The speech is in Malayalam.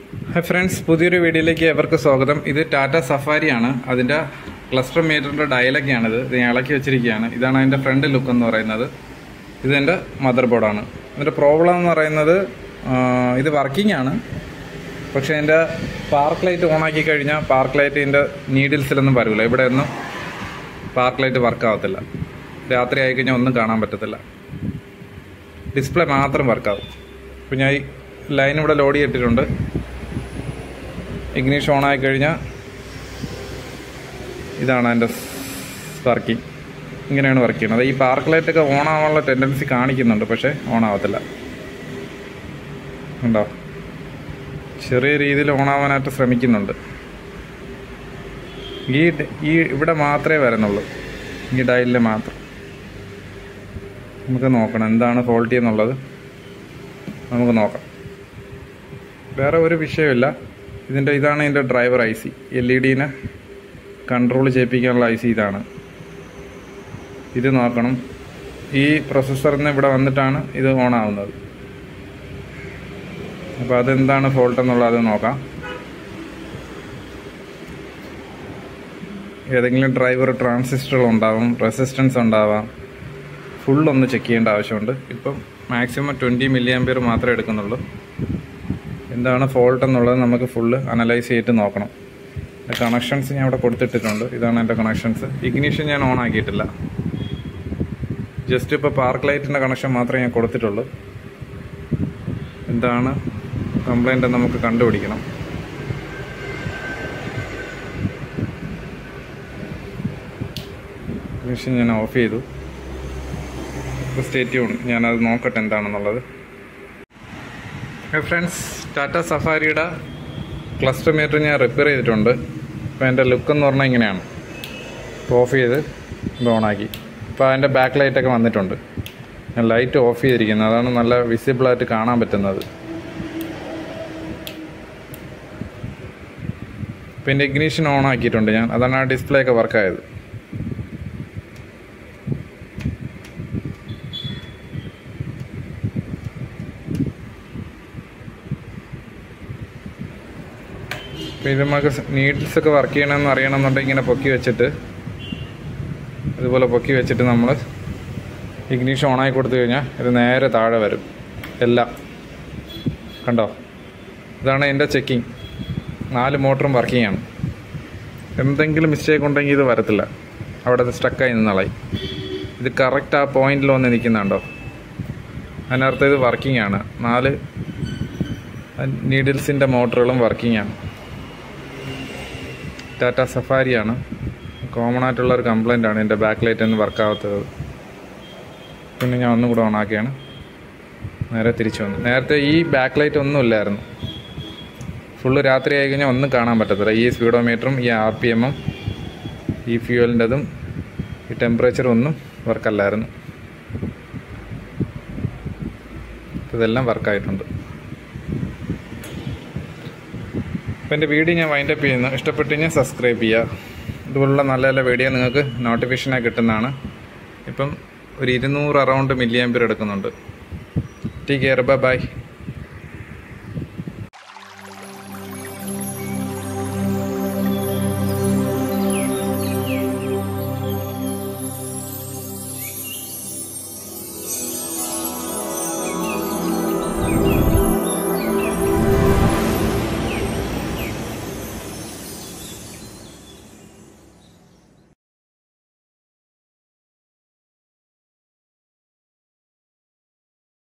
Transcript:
ഹായ് ഫ്രണ്ട്സ് പുതിയൊരു വീഡിയോയിലേക്ക് എവർക്ക് സ്വാഗതം ഇത് ടാറ്റ സഫാരിയാണ് അതിൻ്റെ ക്ലസ്റ്റർ മീറ്ററിൻ്റെ ഡയലൊക്കെയാണിത് ഇത് ഞാൻ ഇളക്കി വെച്ചിരിക്കുകയാണ് ഇതാണ് അതിൻ്റെ ഫ്രണ്ട് ലുക്ക് എന്ന് പറയുന്നത് ഇത് എൻ്റെ മദർ ബോർഡാണ് ഇതിൻ്റെ പ്രോബ്ലം എന്ന് പറയുന്നത് ആ, ഇത് വർക്കിംഗ് ആണ് പക്ഷേ എൻ്റെ പാർക്ക് ലൈറ്റ് ഓൺ ആക്കി കഴിഞ്ഞാൽ പാർക്ക് ലൈറ്റിൻ്റെ നീഡിൽസിലൊന്നും വരില്ല ഇവിടെ ഒന്നും പാർക്ക് ലൈറ്റ് വർക്ക് ആവത്തില്ല രാത്രി ആയി കഴിഞ്ഞാൽ ഒന്നും കാണാൻ പറ്റത്തില്ല ഡിസ്പ്ലേ മാത്രം വർക്കാവും അപ്പോൾ ഞാൻ ഈ ലൈൻ ഇവിടെ ലോഡ് ചെയ്തിട്ടുണ്ട് ഇഗ്നീഷ് ഓൺ ആയി കഴിഞ്ഞാൽ ഇതാണ് എൻ്റെ വർക്കിംഗ് ഇങ്ങനെയാണ് വർക്ക് ചെയ്യുന്നത് ഈ പാർക്ക് ലൈറ്റൊക്കെ ഓൺ ആവാനുള്ള ടെൻഡൻസി കാണിക്കുന്നുണ്ട് പക്ഷേ ഓൺ ആവത്തില്ല ഉണ്ടോ ചെറിയ രീതിയിൽ ഓൺ ആവാനായിട്ട് ശ്രമിക്കുന്നുണ്ട് ഈ ഡ- ഈ ഇവിടെ മാത്രമേ വരുന്നുള്ളൂ ഈ ഡയലിൽ മാത്രം നമുക്ക് നോക്കണം എന്താണ് ഫോൾട്ടി എന്നുള്ളത് നമുക്ക് നോക്കാം വേറെ ഒരു വിഷയമില്ല ഇതിൻ്റെ ഇതാണ് ഇതിൻ്റെ driver I C L E ഡീനെ കൺട്രോൾ ചെയ്യിപ്പിക്കാനുള്ള ഐ സി ഇതാണ് ഇത് നോക്കണം ഈ പ്രൊസസ്സറിൽ നിന്ന് ഇവിടെ വന്നിട്ടാണ് ഇത് ഓൺ ആവുന്നത് അപ്പോൾ അതെന്താണ് ഫോൾട്ട് എന്നുള്ളത് നോക്കാം ഏതെങ്കിലും ഡ്രൈവർ ട്രാൻസിസ്റ്ററുകൾ ഉണ്ടാവും റെസിസ്റ്റൻസ് ഉണ്ടാവാം ഫുൾ ഒന്ന് ചെക്ക് ചെയ്യേണ്ട ആവശ്യമുണ്ട് ഇപ്പം മാക്സിമം ട്വൻറ്റി മില്ലി ആംപിയർ മാത്രമേ എടുക്കുന്നുള്ളൂ എന്താണ് ഫോൾട്ട് എന്നുള്ളത് നമുക്ക് ഫുള്ള് അനലൈസ് ചെയ്തിട്ട് നോക്കണം കണക്ഷൻസ് ഞാൻ ഇവിടെ കൊടുത്തിട്ടിട്ടുണ്ട് ഇതാണ് എൻ്റെ കണക്ഷൻസ് ഇഗ്നീഷൻ ഞാൻ ഓൺ ആക്കിയിട്ടില്ല ജസ്റ്റ് ഇപ്പോൾ പാർക്ക് ലൈറ്റിൻ്റെ കണക്ഷൻ മാത്രമേ ഞാൻ കൊടുത്തിട്ടുള്ളൂ എന്താണ് കംപ്ലൈൻ്റ് നമുക്ക് കണ്ടുപിടിക്കണം ഇഗ്നീഷൻ ഞാൻ ഓഫ് ചെയ്തു സ്റ്റേറ്റ് ട്യൂൺ ഞാനത് നോക്കട്ടെ എന്താണെന്നുള്ളത് ഫ്രണ്ട്സ് ടാറ്റ സഫാരിയുടെ ക്ലസ്റ്റർ മീറ്റർ ഞാൻ റിപ്പയർ ചെയ്തിട്ടുണ്ട് അപ്പോൾ എൻ്റെ ലുക്ക് എന്ന് പറഞ്ഞാൽ ഇങ്ങനെയാണ് ഓഫ് ചെയ്ത് ഇത് ഓണാക്കി ഇപ്പോൾ അതിൻ്റെ ബാക്ക് ലൈറ്റൊക്കെ വന്നിട്ടുണ്ട് ഞാൻ ലൈറ്റ് ഓഫ് ചെയ്തിരിക്കുന്നത് അതാണ് നല്ല വിസിബിളായിട്ട് കാണാൻ പറ്റുന്നത് ഇപ്പോൾ എൻ്റെ ഇഗ്നീഷൻ ഓൺ ആക്കിയിട്ടുണ്ട് ഞാൻ അതാണ് ആ ഡിസ്പ്ലേ ഒക്കെ വർക്കായത് അപ്പോൾ ഇത് നമുക്ക് നീഡിൽസ് ഒക്കെ വർക്ക് ചെയ്യണമെന്ന് അറിയണമെന്നുണ്ടെങ്കിൽ ഇങ്ങനെ പൊക്കി വെച്ചിട്ട് ഇതുപോലെ പൊക്കി വെച്ചിട്ട് നമ്മൾ ഇഗ്നീഷൻ ഓണാക്കി കൊടുത്തു കഴിഞ്ഞാൽ ഇത് നേരെ താഴെ വരും എല്ലാം കണ്ടോ ഇതാണ് എൻ്റെ ചെക്കിങ് നാല് മോട്ടറും വർക്കിംഗ് ആണ് എന്തെങ്കിലും മിസ്റ്റേക്ക് ഉണ്ടെങ്കിൽ ഇത് വരത്തില്ല അവിടെ സ്റ്റക്കായി നിന്നാളായി ഇത് കറക്റ്റ് ആ പോയിന്റിൽ വന്ന് നിൽക്കുന്നുണ്ടോ അതിനർത്ഥം ഇത് വർക്കിംഗ് ആണ് നാല് നീഡിൽസിൻ്റെ മോട്ടറുകളും വർക്കിംഗ് ആണ് ടാറ്റ സഫാരിയാണ് കോമൺ ആയിട്ടുള്ള ഒരു കംപ്ലൈൻ്റ് ആണ് എൻ്റെ ബാക്ക് ലൈറ്റ് ഒന്നും വർക്ക് ആവാത്തത് പിന്നെ ഞാൻ ഒന്നും കൂടെ ഓണാക്കിയാണ് നേരെ തിരിച്ചു വന്നു നേരത്തെ ഈ ബാക്ക് ലൈറ്റ് ഒന്നും ഇല്ലായിരുന്നു ഫുള്ള് രാത്രി ആയി കഴിഞ്ഞാൽ ഒന്നും കാണാൻ പറ്റത്തില്ല ഈ സ്പീഡോമീറ്ററും ഈ ആർ പി എമ്മും ഈ ഫ്യൂവലിൻ്റെതും ഈ ടെമ്പറേച്ചറും ഒന്നും വർക്കല്ലായിരുന്നു ഇതെല്ലാം വർക്കായിട്ടുണ്ട് അപ്പോൾ എൻ്റെ വീഡിയോ ഞാൻ വൈൻഡ് അപ്പ് ചെയ്യുന്നു ഇഷ്ടപ്പെട്ടു കഴിഞ്ഞാൽ സബ്സ്ക്രൈബ് ചെയ്യുക ഇതുപോലുള്ള നല്ല നല്ല വീഡിയോ നിങ്ങൾക്ക് നോട്ടിഫിക്കേഷനായി കിട്ടുന്നതാണ് ഇപ്പം ഒരു ഇരുന്നൂറ് അറൗണ്ട് മില്ലി ആംപിയർ എടുക്കുന്നുണ്ട് ടീ കെയർ ബൈ